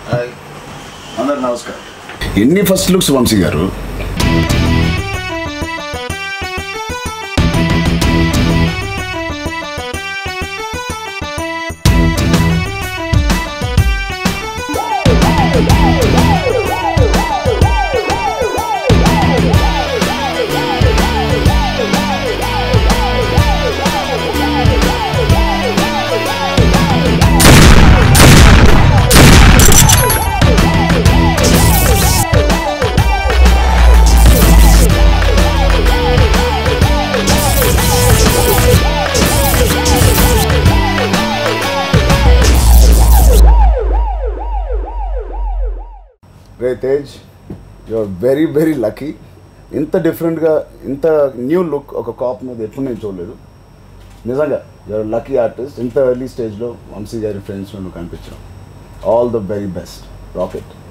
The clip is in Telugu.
హాయ్ అందరు నమస్కారం ఎన్ని ఫస్ట్ లుక్స్ వంశీ గారు రే Tej your very very lucky ఇంత డిఫరెంట్గా ఇంత న్యూ లుక్ ఒక కాప్ మీద ఎప్పుడు నేను చూడలేదు నిజంగా యువర్ లక్కీ ఆర్టిస్ట్ ఇంత ఎర్లీ స్టేజ్లో వంశీ గారి ఫ్రెండ్స్ నువ్వు కనిపించావు all the very best rocket